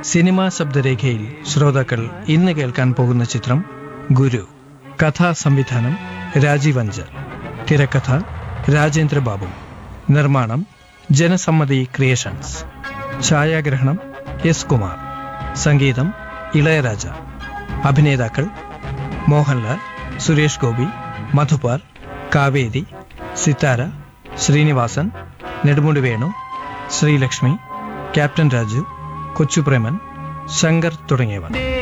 cinema ശബ്ദരേഖയിൽ ശ്രോതാക്കൾ ഇന്ന് കേൾക്കാൻ പോകുന്ന ചിത്രം ഗുരു കഥാ സംവിധാനം രാജീവ് അഞ്ചൽ തിരക്കഥ രാജേന്ദ്ര ബാബു നിർമ്മാണം ജനസമ്മതി ക്രിയേഷൻസ് ഛായാഗ്രഹണം എസ് കുമാർ സംഗീതം ഇളയരാജ അഭിനേതാക്കൾ മോഹൻലാൽ സുരേഷ് ഗോപി മധുപാൽ കാവേരി സിത്താര ശ്രീനിവാസൻ നെടുമുടി വേണു ശ്രീലക്ഷ്മി ക്യാപ്റ്റൻ രാജു കൊച്ചുപ്രേമൻ ശങ്കർ തുടങ്ങിയവർ